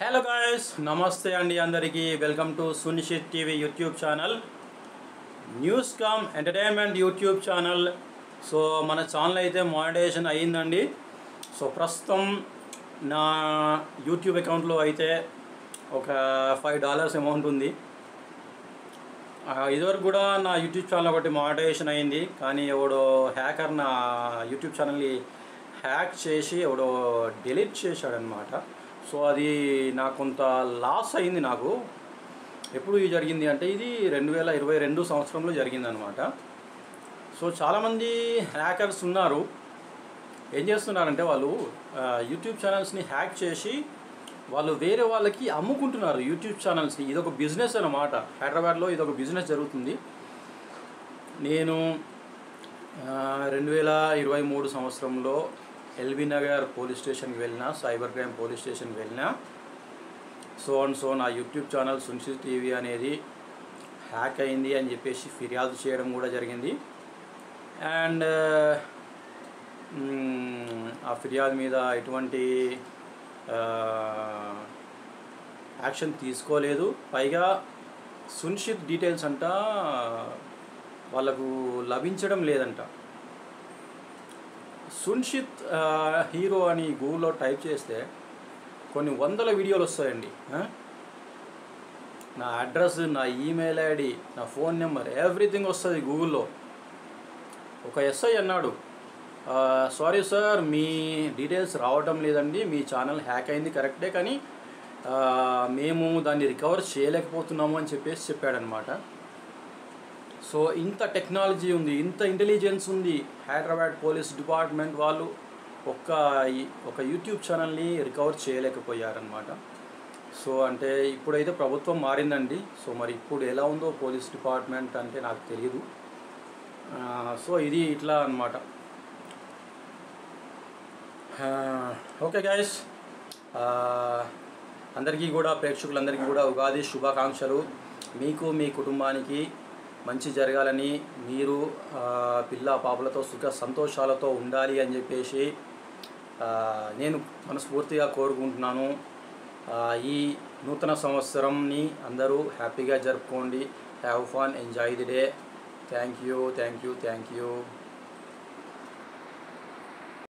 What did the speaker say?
Hello guys నమస్తే అండి అందరికీ welcome to Sunishith TV YouTube channel news cum entertainment YouTube channel so మన channel అయితే మానిటైజేషన్ అయ్యిందండి సో ప్రస్తుతం నా యూట్యూబ్ అకౌంట్లో అయితే ఒక ఫైవ్ డాలర్స్ అమౌంట్ ఉంది ఆ, ఇదివరకు కూడా నా యూట్యూబ్ ఛానల్ ఒకటి మానిటైజేషన్ అయింది కానీ ఎవడో హ్యాకర్ నా యూట్యూబ్ ఛానల్ని హ్యాక్ చేసి ఎవడో డిలీట్ చేశాడనమాట సో అది నాకు కొంత లాస్ అయింది నాకు ఎప్పుడు ఇది జరిగింది అంటే ఇది రెండు వేల ఇరవై రెండు సంవత్సరంలో జరిగిందనమాట సో చాలామంది హ్యాకర్స్ ఉన్నారు ఏం చేస్తున్నారంటే వాళ్ళు ఆ, యూట్యూబ్ ఛానల్స్ని హ్యాక్ చేసి వాళ్ళు వేరే వాళ్ళకి అమ్ముకుంటున్నారు యూట్యూబ్ ఛానల్స్ని ఇదొక బిజినెస్ అన్నమాట హైదరాబాద్లో ఇదొక బిజినెస్ జరుగుతుంది నేను రెండు వేల ఇరవై మూడు సంవత్సరంలో ఎల్బీ నగర్ పోలీస్ స్టేషన్కి వెళ్ళిన సైబర్ క్రైమ్ పోలీస్ స్టేషన్కి వెళ్ళిన సో అండ్ సో నా యూట్యూబ్ ఛానల్ సున్షి టీవీ అనేది హ్యాక్ అయింది అని చెప్పేసి ఫిర్యాదు చేయడం కూడా జరిగింది అండ్ మ్మ్, ఆ ఫిర్యాదు మీద ఎటువంటి ఆ, యాక్షన్ తీసుకోలేదు పైగా సున్షిత్ డీటెయిల్స్ అంట వాళ్ళకు లభించడం లేదంట సున్షిత్ ఆ, హీరో అని గూగుల్లో టైప్ చేస్తే కొన్ని వందల వీడియోలు వస్తాయండి ఆ? నా అడ్రస్ నా ఈమెయిల్ ఐడి నా ఫోన్ నెంబర్ ఎవ్రీథింగ్ వస్తుంది గూగుల్లో ఒక ఎస్ఐ అన్నాడు సారీ సార్ మీ డీటెయిల్స్ రావటం లేదండి మీ ఛానల్ హ్యాక్ అయింది కరెక్టే కానీ ఆ, మేము దాన్ని రికవర్ చేయలేకపోతున్నాము అని చెప్పేసి చెప్పాడనమాట సో ఇంత టెక్నాలజీ ఉంది ఇంత ఇంటెలిజెన్స్ ఉంది హైదరాబాద్ పోలీస్ డిపార్ట్మెంట్ వాళ్ళు ఒక్క ఈ- ఒక యూట్యూబ్ ఛానల్ని రికవర్ చేయలేకపోయారనమాట సో అంటే ఇప్పుడైతే ప్రభుత్వం మారిందండి సో మరి ఇప్పుడు ఎలా ఉందో పోలీస్ డిపార్ట్మెంట్ అంటే నాకు తెలియదు ఆ, సో ఇది ఇట్లా అనమాట ఓకే గాయస్ అందరికీ కూడా ప్రేక్షకులందరికీ కూడా ఉగాది శుభాకాంక్షలు మీకు మీ కుటుంబానికి మంచి జరగాలని మీరు ఆ, పిల్ల పాపలతో సుఖ సంతోషాలతో ఉండాలి అని చెప్పేసి ఆ, నేను మనస్ఫూర్తిగా కోరుకుంటున్నాను ఆ, ఈ నూతన సంవత్సరంని అందరూ హ్యాపీగా జరుపుకోండి have fun enjoy the day thank you thank you thank you